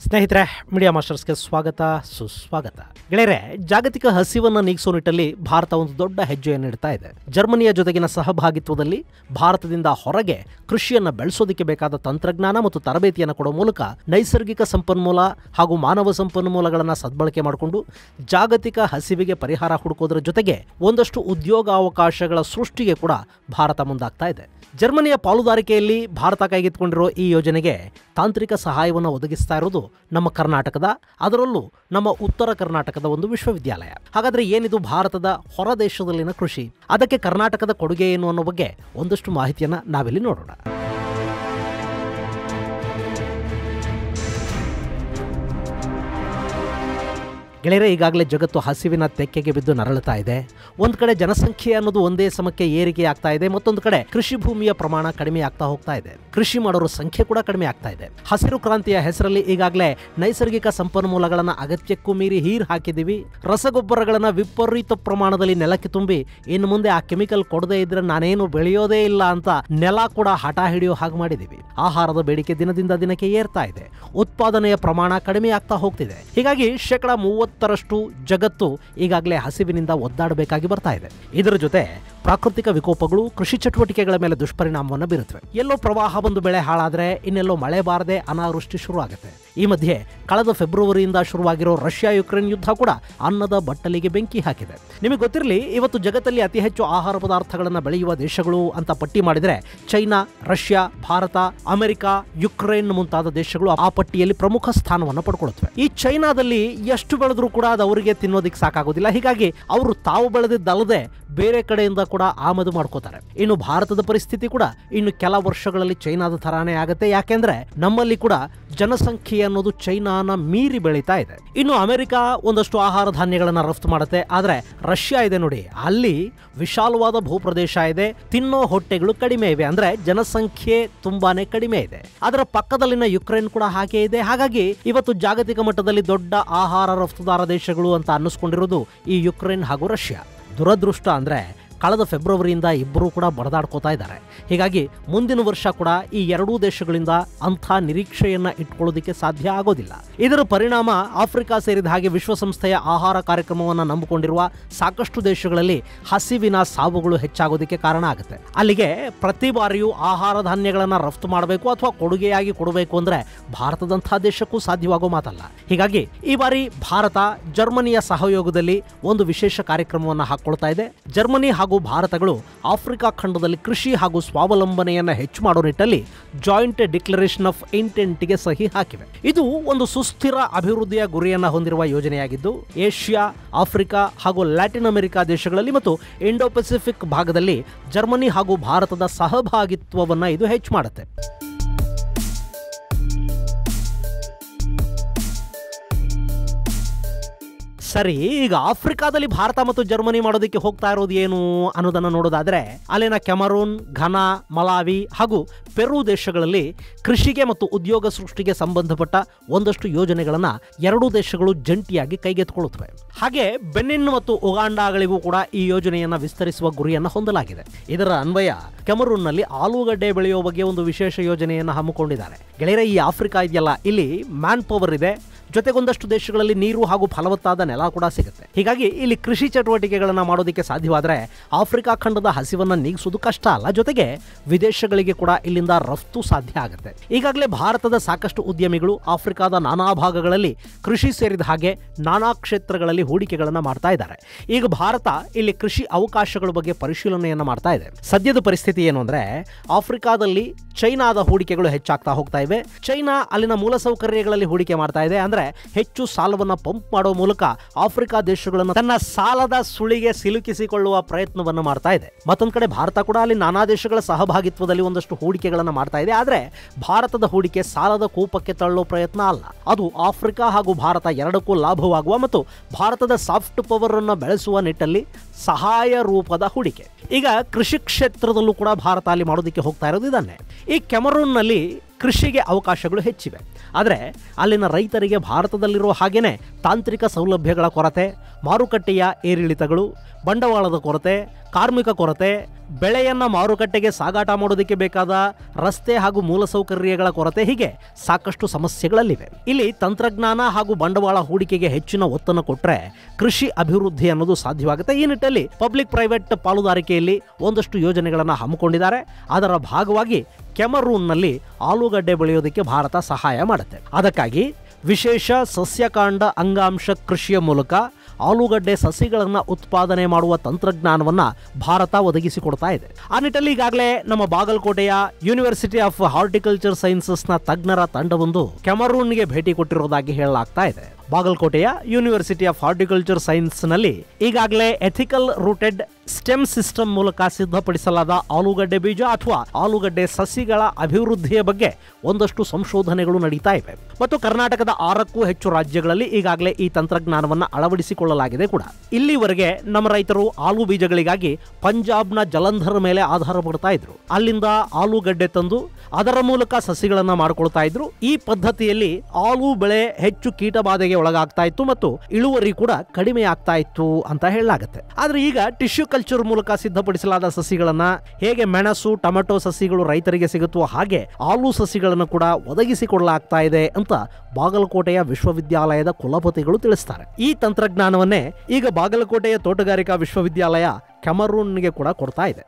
ಸ್ನೇಹಿತರೆ ಮೀಡಿಯಾ ಮಾಸ್ಟರ್ಸ್ಗೆ ಸ್ವಾಗತ ಸುಸ್ವಾಗತ ಗೆಳೆಯರೆ ಜಾಗತಿಕ ಹಸಿವನ್ನು ನೀಗಿಸೋ ನಿಟ್ಟಲ್ಲಿ ಭಾರತ ಒಂದು ದೊಡ್ಡ ಹೆಜ್ಜೆಯನ್ನು ಇಡ್ತಾ ಇದೆ ಜರ್ಮನಿಯ ಜೊತೆಗಿನ ಸಹಭಾಗಿತ್ವದಲ್ಲಿ ಭಾರತದಿಂದ ಹೊರಗೆ ಕೃಷಿಯನ್ನು ಬೆಳೆಸೋದಕ್ಕೆ ಬೇಕಾದ ತಂತ್ರಜ್ಞಾನ ಮತ್ತು ತರಬೇತಿಯನ್ನು ಕೊಡೋ ಮೂಲಕ ನೈಸರ್ಗಿಕ ಸಂಪನ್ಮೂಲ ಹಾಗೂ ಮಾನವ ಸಂಪನ್ಮೂಲಗಳನ್ನು ಸದ್ಬಳಕೆ ಮಾಡಿಕೊಂಡು ಜಾಗತಿಕ ಹಸಿವಿಗೆ ಪರಿಹಾರ ಹುಡುಕೋದ್ರ ಜೊತೆಗೆ ಒಂದಷ್ಟು ಉದ್ಯೋಗಾವಕಾಶಗಳ ಸೃಷ್ಟಿಗೆ ಕೂಡ ಭಾರತ ಮುಂದಾಗ್ತಾ ಇದೆ ಜರ್ಮನಿಯ ಪಾಲುದಾರಿಕೆಯಲ್ಲಿ ಭಾರತ ಕೈಗೆತ್ತಿಕೊಂಡಿರೋ ಈ ಯೋಜನೆಗೆ ತಾಂತ್ರಿಕ ಸಹಾಯವನ್ನು ಒದಗಿಸ್ತಾ ಇರೋದು ನಮ್ಮ ಕರ್ನಾಟಕದ ಅದರಲ್ಲೂ ನಮ್ಮ ಉತ್ತರ ಕರ್ನಾಟಕದ ಒಂದು ವಿಶ್ವವಿದ್ಯಾಲಯ ಹಾಗಾದ್ರೆ ಏನಿದು ಭಾರತದ ಹೊರ ದೇಶದಲ್ಲಿನ ಕೃಷಿ ಅದಕ್ಕೆ ಕರ್ನಾಟಕದ ಕೊಡುಗೆ ಏನು ಅನ್ನೋ ಬಗ್ಗೆ ಒಂದಷ್ಟು ಮಾಹಿತಿಯನ್ನು ನಾವಿಲ್ಲಿ ನೋಡೋಣ ಗೆಳೆಯರೆ ಈಗಾಗಲೇ ಜಗತ್ತು ಹಸಿವಿನ ತೆಕ್ಕೆಗೆ ಬಿದ್ದು ನರಳುತ್ತಾ ಇದೆ ಒಂದು ಕಡೆ ಜನಸಂಖ್ಯೆ ಅನ್ನೋದು ಒಂದೇ ಸಮಕ್ಕೆ ಏರಿಕೆ ಆಗ್ತಾ ಇದೆ ಮತ್ತೊಂದು ಕಡೆ ಕೃಷಿ ಭೂಮಿಯ ಪ್ರಮಾಣ ಕಡಿಮೆ ಆಗ್ತಾ ಹೋಗ್ತಾ ಇದೆ ಕೃಷಿ ಮಾಡೋರ ಸಂಖ್ಯೆ ಕೂಡ ಕಡಿಮೆ ಆಗ್ತಾ ಇದೆ ಹಸಿರು ಕ್ರಾಂತಿಯ ಹೆಸರಲ್ಲಿ ಈಗಾಗಲೇ ನೈಸರ್ಗಿಕ ಸಂಪನ್ಮೂಲಗಳನ್ನ ಅಗತ್ಯಕ್ಕೂ ಮೀರಿ ಹೀರ್ ಹಾಕಿದೀವಿ ರಸಗೊಬ್ಬರಗಳನ್ನ ವಿಪರೀತ ಪ್ರಮಾಣದಲ್ಲಿ ನೆಲಕ್ಕೆ ತುಂಬಿ ಇನ್ನು ಮುಂದೆ ಆ ಕೆಮಿಕಲ್ ಕೊಡದೇ ಇದ್ರೆ ನಾನೇನು ಬೆಳೆಯೋದೇ ಇಲ್ಲ ಅಂತ ನೆಲ ಕೂಡ ಹಠ ಹಿಡಿಯೋ ಹಾಗೆ ಮಾಡಿದೀವಿ ಆಹಾರದ ಬೇಡಿಕೆ ದಿನದಿಂದ ದಿನಕ್ಕೆ ಏರ್ತಾ ಇದೆ ಉತ್ಪಾದನೆಯ ಪ್ರಮಾಣ ಕಡಿಮೆ ಆಗ್ತಾ ಹೋಗ್ತಿದೆ ಹೀಗಾಗಿ ಶೇಕಡ ಮೂವತ್ತರಷ್ಟು ಜಗತ್ತು ಈಗಾಗಲೇ ಹಸಿವಿನಿಂದ ಒದ್ದಾಡಬೇಕಾಗಿ ಬರ್ತಾ ಇದೆ ಇದರ ಜೊತೆ ಪ್ರಾಕೃತಿಕ ವಿಕೋಪಗಳು ಕೃಷಿ ಚಟುವಟಿಕೆಗಳ ಮೇಲೆ ದುಷ್ಪರಿಣಾಮವನ್ನು ಬೀರುತ್ತವೆ ಎಲ್ಲೋ ಪ್ರವಾಹ ಬಂದು ಬೆಳೆ ಹಾಳಾದ್ರೆ ಇನ್ನೆಲ್ಲೋ ಮಳೆ ಬಾರದೆ ಅನಾವೃಷ್ಟಿ ಶುರು ಆಗುತ್ತೆ ಈ ಮಧ್ಯೆ ಕಳೆದ ಫೆಬ್ರವರಿಯಿಂದ ಶುರುವಾಗಿರೋ ರಷ್ಯಾ ಯುಕ್ರೇನ್ ಯುದ್ಧ ಕೂಡ ಅನ್ನದ ಬಟ್ಟಲಿಗೆ ಬೆಂಕಿ ಹಾಕಿದೆ ನಿಮಗೆ ಗೊತ್ತಿರಲಿ ಇವತ್ತು ಜಗತ್ತಲ್ಲಿ ಅತಿ ಹೆಚ್ಚು ಆಹಾರ ಪದಾರ್ಥಗಳನ್ನು ಬೆಳೆಯುವ ದೇಶಗಳು ಅಂತ ಪಟ್ಟಿ ಮಾಡಿದರೆ China Russia Bharat America Ukraine ಮುಂತಾದ ದೇಶಗಳು ಆ ಪಟ್ಟಿಯಲ್ಲಿ ಪ್ರಮುಖ ಸ್ಥಾನವನ್ನು ಪಡ್ಕೊಳ್ಳುತ್ತವೆ ಈ ಚೈನಾದಲ್ಲಿ ಎಷ್ಟು ಬೆಳೆದ್ರೂ ಕೂಡ ಅದು ಅವರಿಗೆ ತಿನ್ನೋದಿಕ್ಕೆ ಸಾಕಾಗೋದಿಲ್ಲ ಹೀಗಾಗಿ ಅವರು ತಾವು ಬೆಳೆದಿದ್ದಲ್ಲದೆ ಬೇರೆ ಕಡೆಯಿಂದ ಕೂಡ ಆಮದು ಮಾಡ್ಕೋತಾರೆ ಇನ್ನು ಭಾರತದ ಪರಿಸ್ಥಿತಿ ಕೂಡ ಇನ್ನು ಕೆಲ ವರ್ಷಗಳಲ್ಲಿ ಚೈನಾದ ತರಾನೇ ಆಗುತ್ತೆ ಯಾಕೆಂದ್ರೆ ನಮ್ಮಲ್ಲಿ ಕೂಡ ಜನಸಂಖ್ಯೆ ಅನ್ನೋದು ಚೈನಾನ ಮೀರಿ ಬೆಳೀತಾ ಇದೆ ಇನ್ನು ಅಮೆರಿಕ ಒಂದಷ್ಟು ಆಹಾರ ಧಾನ್ಯಗಳನ್ನ ರಫ್ತು ಮಾಡುತ್ತೆ ಆದ್ರೆ ರಷ್ಯಾ ಇದೆ ನೋಡಿ ಅಲ್ಲಿ ವಿಶಾಲವಾದ ಭೂಪ್ರದೇಶ ಇದೆ ತಿನ್ನೋ ಹೊಟ್ಟೆಗಳು ಕಡಿಮೆ ಇವೆ ಅಂದ್ರೆ ಜನಸಂಖ್ಯೆ ತುಂಬಾನೇ ಕಡಿಮೆ ಇದೆ ಅದರ ಪಕ್ಕದಲ್ಲಿನ ಯುಕ್ರೇನ್ ಕೂಡ ಹಾಗೆ ಇದೆ ಹಾಗಾಗಿ ಇವತ್ತು ಜಾಗತಿಕ ಮಟ್ಟದಲ್ಲಿ ದೊಡ್ಡ ಆಹಾರ ರಫ್ತುದಾರ ದೇಶಗಳು ಅಂತ ಅನ್ನಿಸ್ಕೊಂಡಿರೋದು ಈ ಯುಕ್ರೇನ್ ಹಾಗೂ ರಷ್ಯಾ ದುರದೃಷ್ಟ ಅಂದ್ರೆ ಕಳೆದ ಫೆಬ್ರವರಿಯಿಂದ ಇಬ್ಬರೂ ಕೂಡ ಬಡದಾಡ್ಕೋತಾ ಇದ್ದಾರೆ ಹೀಗಾಗಿ ಮುಂದಿನ ವರ್ಷ ಕೂಡ ಈ ಎರಡೂ ದೇಶಗಳಿಂದ ಅಂಥ ನಿರೀಕ್ಷೆಯನ್ನ ಇಟ್ಕೊಳ್ಳೋದಕ್ಕೆ ಸಾಧ್ಯ ಆಗೋದಿಲ್ಲ ಇದರ ಪರಿಣಾಮ ಆಫ್ರಿಕಾ ಸೇರಿದ ಹಾಗೆ ವಿಶ್ವಸಂಸ್ಥೆಯ ಆಹಾರ ಕಾರ್ಯಕ್ರಮವನ್ನು ನಂಬಿಕೊಂಡಿರುವ ಸಾಕಷ್ಟು ದೇಶಗಳಲ್ಲಿ ಹಸಿವಿನ ಸಾವುಗಳು ಹೆಚ್ಚಾಗೋದಕ್ಕೆ ಕಾರಣ ಆಗುತ್ತೆ ಅಲ್ಲಿಗೆ ಪ್ರತಿ ಬಾರಿಯೂ ಆಹಾರ ಧಾನ್ಯಗಳನ್ನು ರಫ್ತು ಮಾಡಬೇಕು ಅಥವಾ ಕೊಡುಗೆಯಾಗಿ ಕೊಡಬೇಕು ಅಂದ್ರೆ ಭಾರತದಂಥ ದೇಶಕ್ಕೂ ಸಾಧ್ಯವಾಗೋ ಮಾತಲ್ಲ ಹೀಗಾಗಿ ಈ ಬಾರಿ ಭಾರತ ಜರ್ಮನಿಯ ಸಹಯೋಗದಲ್ಲಿ ಒಂದು ವಿಶೇಷ ಕಾರ್ಯಕ್ರಮವನ್ನು ಹಾಕೊಳ್ತಾ ಇದೆ ಜರ್ಮನಿ ಹಾಗೂ ಭಾರತಗಳು ಆಫ್ರಿಕಾ ಖಂಡದಲ್ಲಿ ಕೃಷಿ ಹಾಗೂ ಸ್ವಾವಲಂಬನೆಯನ್ನು ಹೆಚ್ಚು ಮಾಡೋ ನಿಟ್ಟಲ್ಲಿ ಜಾಯಿಂಟ್ ಡಿಕ್ಲರೇಷನ್ ಆಫ್ ಇಂಟೆಂಟ್ಗೆ ಸಹಿ ಹಾಕಿವೆ ಇದು ಒಂದು ಸುಸ್ಥಿರ ಅಭಿವೃದ್ಧಿಯ ಗುರಿಯನ್ನು ಹೊಂದಿರುವ ಯೋಜನೆಯಾಗಿದ್ದು ಏಷ್ಯಾ ಆಫ್ರಿಕಾ ಹಾಗೂ ಲ್ಯಾಟಿನ್ ಅಮೆರಿಕಾ ದೇಶಗಳಲ್ಲಿ ಮತ್ತು ಇಂಡೋ ಪೆಸಿಫಿಕ್ ಭಾಗದಲ್ಲಿ ಜರ್ಮನಿ ಹಾಗೂ ಭಾರತದ ಸಹಭಾಗಿತ್ವವನ್ನು ಇದು ಹೆಚ್ಚು ಮಾಡುತ್ತೆ ಸರಿ ಈಗ ಆಫ್ರಿಕಾದಲ್ಲಿ ಭಾರತ ಮತ್ತು ಜರ್ಮನಿ ಮಾಡೋದಕ್ಕೆ ಹೋಗ್ತಾ ಇರೋದು ಏನು ಅನ್ನೋದನ್ನ ನೋಡೋದಾದ್ರೆ ಅಲ್ಲಿನ ಕೆಮರೂನ್ ಘನಾ ಮಲಾವಿ ಹಾಗೂ ಪೆರು ದೇಶಗಳಲ್ಲಿ ಕೃಷಿಗೆ ಮತ್ತು ಉದ್ಯೋಗ ಸೃಷ್ಟಿಗೆ ಸಂಬಂಧಪಟ್ಟ ಒಂದಷ್ಟು ಯೋಜನೆಗಳನ್ನ ಎರಡೂ ದೇಶಗಳು ಜಂಟಿಯಾಗಿ ಕೈಗೆತ್ತಿಕೊಳ್ಳುತ್ತವೆ ಹಾಗೆ ಬೆನ್ನಿನ್ ಮತ್ತು ಉಗಾಂಡಾಗಳಿಗೂ ಕೂಡ ಈ ಯೋಜನೆಯನ್ನ ವಿಸ್ತರಿಸುವ ಗುರಿಯನ್ನ ಹೊಂದಲಾಗಿದೆ ಇದರ ಅನ್ವಯ ಕೆಮರೂನ್ನಲ್ಲಿ ಆಲೂಗಡ್ಡೆ ಬೆಳೆಯುವ ಬಗ್ಗೆ ಒಂದು ವಿಶೇಷ ಯೋಜನೆಯನ್ನು ಹಮ್ಮಿಕೊಂಡಿದ್ದಾರೆ ಗೆಳೆಯರೆ ಈ ಆಫ್ರಿಕಾ ಇದೆಯಲ್ಲ ಇಲ್ಲಿ ಮ್ಯಾನ್ ಪವರ್ ಇದೆ ಜೊತೆಗೊಂದಷ್ಟು ದೇಶಗಳಲ್ಲಿ ನೀರು ಹಾಗೂ ಫಲವತ್ತಾದ ನೆಲ ಕೂಡ ಸಿಗುತ್ತೆ ಹೀಗಾಗಿ ಇಲ್ಲಿ ಕೃಷಿ ಚಟುವಟಿಕೆಗಳನ್ನು ಮಾಡೋದಕ್ಕೆ ಸಾಧ್ಯವಾದರೆ ಆಫ್ರಿಕಾ ಖಂಡದ ಹಸಿವನ್ನು ನೀಗಿಸೋದು ಕಷ್ಟ ಅಲ್ಲ ಜೊತೆಗೆ ವಿದೇಶಗಳಿಗೆ ಕೂಡ ಇಲ್ಲಿಂದ ರಫ್ತು ಸಾಧ್ಯ ಆಗುತ್ತೆ ಈಗಾಗಲೇ ಭಾರತದ ಸಾಕಷ್ಟು ಉದ್ಯಮಿಗಳು ಆಫ್ರಿಕಾದ ನಾನಾ ಭಾಗಗಳಲ್ಲಿ ಕೃಷಿ ಸೇರಿದ ಹಾಗೆ ನಾನಾ ಕ್ಷೇತ್ರಗಳಲ್ಲಿ ಹೂಡಿಕೆಗಳನ್ನು ಮಾಡ್ತಾ ಇದ್ದಾರೆ ಈಗ ಭಾರತ ಇಲ್ಲಿ ಕೃಷಿ ಅವಕಾಶಗಳ ಬಗ್ಗೆ ಪರಿಶೀಲನೆಯನ್ನು ಮಾಡ್ತಾ ಇದೆ ಸದ್ಯದ ಪರಿಸ್ಥಿತಿ ಏನು ಅಂದ್ರೆ ಆಫ್ರಿಕಾದಲ್ಲಿ ಚೈನಾದ ಹೂಡಿಕೆಗಳು ಹೆಚ್ಚಾಗ್ತಾ ಹೋಗ್ತಾ ಇವೆ ಚೈನಾ ಅಲ್ಲಿನ ಮೂಲಸೌಕರ್ಯಗಳಲ್ಲಿ ಹೂಡಿಕೆ ಮಾಡ್ತಾ ಇದೆ ಅಂದ್ರೆ ಹೆಚ್ಚು ಸಾಲವನ್ನು ಪಂಪ್ ಮಾಡೋ ಮೂಲಕ ಆಫ್ರಿಕಾ ದೇಶಗಳನ್ನು ತನ್ನ ಸಾಲದ ಸುಳಿಗೆ ಸಿಲುಕಿಸಿಕೊಳ್ಳುವ ಪ್ರಯತ್ನವನ್ನು ಮಾಡ್ತಾ ಇದೆ ಮತ್ತೊಂದು ಕಡೆ ಭಾರತ ಕೂಡ ಅಲ್ಲಿ ನಾನಾ ದೇಶಗಳ ಸಹಭಾಗಿತ್ವದಲ್ಲಿ ಒಂದಷ್ಟು ಹೂಡಿಕೆಗಳನ್ನು ಮಾಡ್ತಾ ಇದೆ ಆದರೆ ಭಾರತದ ಹೂಡಿಕೆ ಸಾಲದ ಕೂಪಕ್ಕೆ ತಳ್ಳೋ ಪ್ರಯತ್ನ ಅಲ್ಲ ಅದು ಆಫ್ರಿಕಾ ಹಾಗೂ ಭಾರತ ಎರಡಕ್ಕೂ ಲಾಭವಾಗುವ ಮತ್ತು ಭಾರತದ ಸಾಫ್ಟ್ ಪವರ್ ಅನ್ನು ಬೆಳೆಸುವ ನಿಟ್ಟಲ್ಲಿ ಸಹಾಯ ರೂಪದ ಹೂಡಿಕೆ ಈಗ ಕೃಷಿ ಕ್ಷೇತ್ರದಲ್ಲೂ ಕೂಡ ಭಾರತ ಅಲ್ಲಿ ಮಾಡೋದಕ್ಕೆ ಹೋಗ್ತಾ ಇರೋದು ಇದನ್ನೇ ಈ ಕೆಮರೂನ್ನಲ್ಲಿ ಕೃಷಿಗೆ ಅವಕಾಶಗಳು ಹೆಚ್ಚಿವೆ ಆದರೆ ಅಲ್ಲಿನ ರೈತರಿಗೆ ಭಾರತದಲ್ಲಿರೋ ಹಾಗೇನೆ ತಾಂತ್ರಿಕ ಸೌಲಭ್ಯಗಳ ಕೊರತೆ ಮಾರುಕಟ್ಟೆಯ ಏರಿಳಿತಗಳು ಬಂಡವಾಳದ ಕೊರತೆ ಕಾರ್ಮಿಕ ಕೊರತೆ ಬೆಳೆಯನ್ನ ಮಾರುಕಟ್ಟೆಗೆ ಸಾಗಾಟ ಮಾಡೋದಕ್ಕೆ ಬೇಕಾದ ರಸ್ತೆ ಹಾಗೂ ಮೂಲಸೌಕರ್ಯಗಳ ಕೊರತೆ ಹೀಗೆ ಸಾಕಷ್ಟು ಸಮಸ್ಯೆಗಳಲ್ಲಿವೆ ಇಲ್ಲಿ ತಂತ್ರಜ್ಞಾನ ಹಾಗೂ ಬಂಡವಾಳ ಹೂಡಿಕೆಗೆ ಹೆಚ್ಚಿನ ಒತ್ತನ್ನು ಕೊಟ್ಟರೆ ಕೃಷಿ ಅಭಿವೃದ್ಧಿ ಅನ್ನೋದು ಸಾಧ್ಯವಾಗುತ್ತೆ ಈ ನಿಟ್ಟಲ್ಲಿ ಪಬ್ಲಿಕ್ ಪ್ರೈವೇಟ್ ಪಾಲುದಾರಿಕೆಯಲ್ಲಿ ಒಂದಷ್ಟು ಯೋಜನೆಗಳನ್ನು ಹಮ್ಮಿಕೊಂಡಿದ್ದಾರೆ ಅದರ ಭಾಗವಾಗಿ ಕೆಮರೂನ್ನಲ್ಲಿ ಆಲೂಗಡ್ಡೆ ಬೆಳೆಯೋದಕ್ಕೆ ಭಾರತ ಸಹಾಯ ಮಾಡುತ್ತೆ ಅದಕ್ಕಾಗಿ ವಿಶೇಷ ಸಸ್ಯಕಾಂಡ ಅಂಗಾಂಶ ಕೃಷಿಯ ಮೂಲಕ ಆಲೂಗಡ್ಡೆ ಸಸಿಗಳನ್ನು ಉತ್ಪಾದನೆ ಮಾಡುವ ತಂತ್ರಜ್ಞಾನವನ್ನ ಭಾರತ ಒದಗಿಸಿಕೊಡ್ತಾ ಇದೆ ಆ ನಿಟ್ಟಲ್ಲಿ ಈಗಾಗಲೇ ನಮ್ಮ ಬಾಗಲಕೋಟೆಯ ಯೂನಿವರ್ಸಿಟಿ ಆಫ್ ಹಾರ್ಟಿಕಲ್ಚರ್ ಸೈನ್ಸಸ್ನ ತಜ್ಞರ ತಂಡವೊಂದು ಕೆಮರೂನ್ಗೆ ಭೇಟಿ ಕೊಟ್ಟಿರೋದಾಗಿ ಹೇಳಲಾಗ್ತಾ ಇದೆ ಬಾಗಲಕೋಟೆಯ ಯೂನಿವರ್ಸಿಟಿ ಆಫ್ ಹಾರ್ಟಿಕಲ್ಚರ್ ಸೈನ್ಸ್ನಲ್ಲಿ ಈಗಾಗಲೇ ಎಥಿಕಲ್ ರೂಟೆಡ್ ಸ್ಟೆಮ್ ಸಿಸ್ಟಮ್ ಮೂಲಕ ಸಿದ್ಧಪಡಿಸಲಾದ ಆಲೂಗಡ್ಡೆ ಬೀಜ ಅಥವಾ ಆಲೂಗಡ್ಡೆ ಸಸಿಗಳ ಅಭಿವೃದ್ಧಿಯ ಬಗ್ಗೆ ಒಂದಷ್ಟು ಸಂಶೋಧನೆಗಳು ನಡೀತಾ ಇವೆ ಮತ್ತು ಕರ್ನಾಟಕದ ಆರಕ್ಕೂ ಹೆಚ್ಚು ರಾಜ್ಯಗಳಲ್ಲಿ ಈಗಾಗಲೇ ಈ ತಂತ್ರಜ್ಞಾನವನ್ನು ಅಳವಡಿಸಿಕೊಳ್ಳಲಾಗಿದೆ ಕೂಡ ಇಲ್ಲಿವರೆಗೆ ನಮ್ಮ ರೈತರು ಆಲೂ ಬೀಜಗಳಿಗಾಗಿ ಪಂಜಾಬ್ನ ಜಲಂಧರ್ ಮೇಲೆ ಆಧಾರ ಪಡ್ತಾ ಇದ್ರು ಅಲ್ಲಿಂದ ಆಲೂಗಡ್ಡೆ ತಂದು ಅದರ ಮೂಲಕ ಸಸಿಗಳನ್ನ ಮಾಡ್ಕೊಳ್ತಾ ಇದ್ರು ಈ ಪದ್ಧತಿಯಲ್ಲಿ ಆಲೂ ಬೆಳೆ ಹೆಚ್ಚು ಕೀಟಬಾಧೆಗೆ ಒಳಗಾಗ್ತಾ ಇತ್ತು ಮತ್ತು ಇಳುವರಿ ಕೂಡ ಕಡಿಮೆ ಆಗ್ತಾ ಇತ್ತು ಅಂತ ಹೇಳಲಾಗುತ್ತೆ ಆದ್ರೆ ಈಗ ಟಿಶ್ಯೂ ಕಲ್ಚರ್ ಮೂಲಕ ಸಿದ್ಧಪಡಿಸಲಾದ ಸಸಿಗಳನ್ನ ಹೇಗೆ ಮೆಣಸು ಟೊಮೆಟೊ ಸಸಿಗಳು ರೈತರಿಗೆ ಸಿಗುತ್ತೋ ಹಾಗೆ ಆಲೂ ಸಸಿಗಳನ್ನು ಕೂಡ ಒದಗಿಸಿಕೊಡಲಾಗ್ತಾ ಇದೆ ಅಂತ ಬಾಗಲಕೋಟೆಯ ವಿಶ್ವವಿದ್ಯಾಲಯದ ಕುಲಪತಿಗಳು ತಿಳಿಸ್ತಾರೆ ಈ ತಂತ್ರಜ್ಞಾನವನ್ನೇ ಈಗ ಬಾಗಲಕೋಟೆಯ ತೋಟಗಾರಿಕಾ ವಿಶ್ವವಿದ್ಯಾಲಯ ಕೆಮರೂನ್ಗೆ ಕೂಡ ಕೊಡ್ತಾ ಇದೆ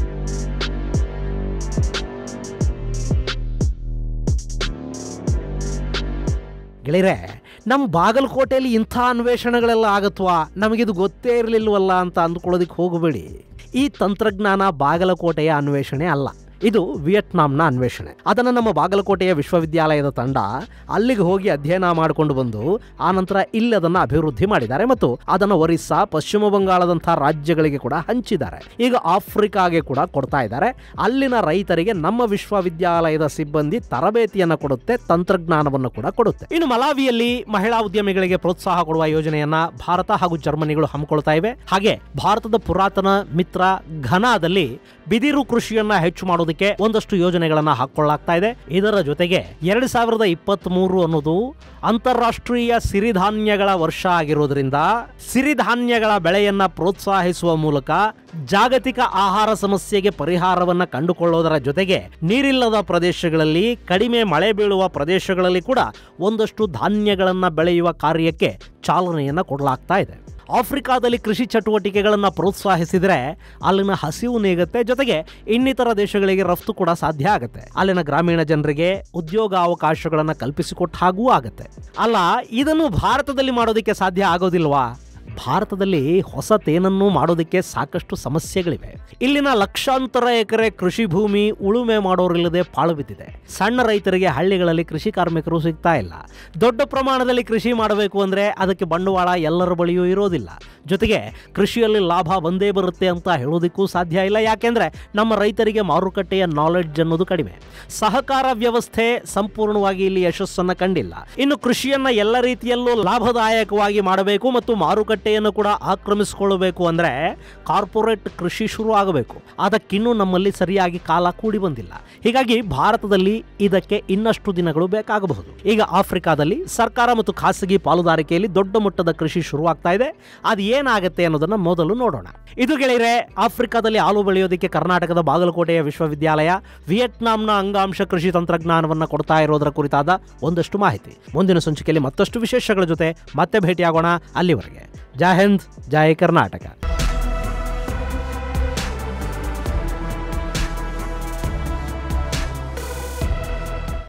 ಗೆಳೆಯರೆ ನಮ್ಮ ಬಾಗಲಕೋಟೆಯಲ್ಲಿ ಇಂಥ ಅನ್ವೇಷಣೆಗಳೆಲ್ಲ ಆಗತ್ವಾ ನಮಗಿದು ಗೊತ್ತೇ ಇರಲಿಲ್ವಲ್ಲ ಅಂತ ಅಂದ್ಕೊಳ್ಳೋದಕ್ಕೆ ಹೋಗಬೇಡಿ ಈ ತಂತ್ರಜ್ಞಾನ ಬಾಗಲಕೋಟೆಯ ಅನ್ವೇಷಣೆ ಅಲ್ಲ ಇದು ವಿಯೆಟ್ನಾಂನ ಅನ್ವೇಷಣೆ ಅದನ್ನು ನಮ್ಮ ಬಾಗಲಕೋಟೆಯ ವಿಶ್ವವಿದ್ಯಾಲಯದ ತಂಡ ಅಲ್ಲಿಗೆ ಹೋಗಿ ಅಧ್ಯಯನ ಮಾಡಿಕೊಂಡು ಬಂದು ಆನಂತರ ಇಲ್ಲಿ ಅದನ್ನು ಅಭಿವೃದ್ಧಿ ಮಾಡಿದ್ದಾರೆ ಮತ್ತು ಅದನ್ನು ಒರಿಸ್ಸಾ ಪಶ್ಚಿಮ ಬಂಗಾಳದಂಥ ರಾಜ್ಯಗಳಿಗೆ ಕೂಡ ಹಂಚಿದ್ದಾರೆ ಈಗ ಆಫ್ರಿಕಾಗೆ ಕೂಡ ಕೊಡ್ತಾ ಇದ್ದಾರೆ ಅಲ್ಲಿನ ರೈತರಿಗೆ ನಮ್ಮ ವಿಶ್ವವಿದ್ಯಾಲಯದ ಸಿಬ್ಬಂದಿ ತರಬೇತಿಯನ್ನು ಕೊಡುತ್ತೆ ತಂತ್ರಜ್ಞಾನವನ್ನು ಕೂಡ ಕೊಡುತ್ತೆ ಇನ್ನು ಮಲಾವಿಯಲ್ಲಿ ಮಹಿಳಾ ಉದ್ಯಮಿಗಳಿಗೆ ಪ್ರೋತ್ಸಾಹ ಕೊಡುವ ಯೋಜನೆಯನ್ನ ಭಾರತ ಹಾಗೂ ಜರ್ಮನಿಗಳು ಹಮ್ಮಿಕೊಳ್ತಾ ಇವೆ ಹಾಗೆ ಭಾರತದ ಪುರಾತನ ಮಿತ್ರ ಘನಾದಲ್ಲಿ ಬಿದಿರು ಕೃಷಿಯನ್ನ ಹೆಚ್ಚು ಮಾಡೋದಕ್ಕೆ ಒಂದಷ್ಟು ಯೋಜನೆಗಳನ್ನ ಹಾಕೊಳ್ಳಾಗ್ತಾ ಇದೆ ಇದರ ಜೊತೆಗೆ ಎರಡ್ ಸಾವಿರದ ಇಪ್ಪತ್ತ್ ಮೂರು ಅನ್ನೋದು ಅಂತಾರಾಷ್ಟ್ರೀಯ ಸಿರಿಧಾನ್ಯಗಳ ವರ್ಷ ಆಗಿರೋದ್ರಿಂದ ಸಿರಿಧಾನ್ಯಗಳ ಬೆಳೆಯನ್ನ ಪ್ರೋತ್ಸಾಹಿಸುವ ಮೂಲಕ ಜಾಗತಿಕ ಆಹಾರ ಸಮಸ್ಯೆಗೆ ಪರಿಹಾರವನ್ನ ಕಂಡುಕೊಳ್ಳೋದರ ಜೊತೆಗೆ ನೀರಿಲ್ಲದ ಪ್ರದೇಶಗಳಲ್ಲಿ ಕಡಿಮೆ ಮಳೆ ಬೀಳುವ ಪ್ರದೇಶಗಳಲ್ಲಿ ಕೂಡ ಒಂದಷ್ಟು ಧಾನ್ಯಗಳನ್ನ ಬೆಳೆಯುವ ಕಾರ್ಯಕ್ಕೆ ಚಾಲನೆಯನ್ನ ಕೊಡಲಾಗ್ತಾ ಇದೆ ಆಫ್ರಿಕಾದಲ್ಲಿ ಕೃಷಿ ಚಟುವಟಿಕೆಗಳನ್ನು ಪ್ರೋತ್ಸಾಹಿಸಿದರೆ ಅಲ್ಲಿನ ಹಸಿವು ನೀಗುತ್ತೆ ಜೊತೆಗೆ ಇನ್ನಿತರ ದೇಶಗಳಿಗೆ ರಫ್ತು ಕೂಡ ಸಾಧ್ಯ ಆಗುತ್ತೆ ಅಲ್ಲಿನ ಗ್ರಾಮೀಣ ಜನರಿಗೆ ಉದ್ಯೋಗ ಅವಕಾಶಗಳನ್ನು ಕಲ್ಪಿಸಿಕೊಟ್ಟ ಹಾಗೂ ಆಗುತ್ತೆ ಅಲ್ಲ ಇದನ್ನು ಭಾರತದಲ್ಲಿ ಮಾಡೋದಕ್ಕೆ ಸಾಧ್ಯ ಆಗೋದಿಲ್ವಾ ಭಾರತದಲ್ಲಿ ಹೊಸತೇನನ್ನೂ ಮಾಡೋದಕ್ಕೆ ಸಾಕಷ್ಟು ಸಮಸ್ಯೆಗಳಿವೆ ಇಲ್ಲಿನ ಲಕ್ಷಾಂತರ ಎಕರೆ ಕೃಷಿ ಭೂಮಿ ಉಳುಮೆ ಮಾಡೋರಿಲ್ಲದೆ ಪಾಳು ಬಿದ್ದಿದೆ ಸಣ್ಣ ರೈತರಿಗೆ ಹಳ್ಳಿಗಳಲ್ಲಿ ಕೃಷಿ ಕಾರ್ಮಿಕರು ಸಿಗ್ತಾ ಇಲ್ಲ ದೊಡ್ಡ ಪ್ರಮಾಣದಲ್ಲಿ ಕೃಷಿ ಮಾಡಬೇಕು ಅಂದ್ರೆ ಅದಕ್ಕೆ ಬಂಡವಾಳ ಎಲ್ಲರ ಬಳಿಯೂ ಇರೋದಿಲ್ಲ ಜೊತೆಗೆ ಕೃಷಿಯಲ್ಲಿ ಲಾಭ ಬಂದೇ ಬರುತ್ತೆ ಅಂತ ಹೇಳೋದಕ್ಕೂ ಸಾಧ್ಯ ಇಲ್ಲ ಯಾಕೆಂದ್ರೆ ನಮ್ಮ ರೈತರಿಗೆ ಮಾರುಕಟ್ಟೆಯ ನಾಲೆಡ್ಜ್ ಅನ್ನೋದು ಕಡಿಮೆ ಸಹಕಾರ ವ್ಯವಸ್ಥೆ ಸಂಪೂರ್ಣವಾಗಿ ಇಲ್ಲಿ ಯಶಸ್ಸನ್ನ ಕಂಡಿಲ್ಲ ಇನ್ನು ಕೃಷಿಯನ್ನ ಎಲ್ಲ ರೀತಿಯಲ್ಲೂ ಲಾಭದಾಯಕವಾಗಿ ಮಾಡಬೇಕು ಮತ್ತು ಮಾರುಕಟ್ಟೆಯನ್ನು ಕೂಡ ಆಕ್ರಮಿಸಿಕೊಳ್ಳಬೇಕು ಅಂದ್ರೆ ಕಾರ್ಪೊರೇಟ್ ಕೃಷಿ ಶುರು ಆಗಬೇಕು ಅದಕ್ಕಿನ್ನೂ ನಮ್ಮಲ್ಲಿ ಸರಿಯಾಗಿ ಕಾಲ ಕೂಡಿ ಬಂದಿಲ್ಲ ಹೀಗಾಗಿ ಭಾರತದಲ್ಲಿ ಇದಕ್ಕೆ ಇನ್ನಷ್ಟು ದಿನಗಳು ಬೇಕಾಗಬಹುದು ಈಗ ಆಫ್ರಿಕಾದಲ್ಲಿ ಸರ್ಕಾರ ಮತ್ತು ಖಾಸಗಿ ಪಾಲುದಾರಿಕೆಯಲ್ಲಿ ದೊಡ್ಡ ಮಟ್ಟದ ಕೃಷಿ ಶುರುವಾಗ್ತಾ ಇದೆ ಅದು ಏನಾಗುತ್ತೆ ಅನ್ನೋದನ್ನ ಮೊದಲು ನೋಡೋಣ ಇದು ಗೆಳೆಯರೆ ಆಫ್ರಿಕಾದಲ್ಲಿ ಹಾಲು ಬೆಳೆಯೋದಕ್ಕೆ ಕರ್ನಾಟಕದ ಬಾಗಲಕೋಟೆಯ ವಿಶ್ವವಿದ್ಯಾಲಯ ವಿಯೆಟ್ನಾಂನ ಅಂಗಾಂಶ ಕೃಷಿ ತಂತ್ರಜ್ಞಾನವನ್ನು ಕೊಡ್ತಾ ಇರೋದರ ಕುರಿತಾದ ಒಂದಷ್ಟು ಮಾಹಿತಿ ಮುಂದಿನ ಸಂಚಿಕೆಯಲ್ಲಿ ಮತ್ತಷ್ಟು ವಿಶೇಷಗಳ ಜೊತೆ ಮತ್ತೆ ಭೇಟಿಯಾಗೋಣ ಅಲ್ಲಿವರೆಗೆ ಜೈ ಹಿಂದ್ ಜೈ ಕರ್ನಾಟಕ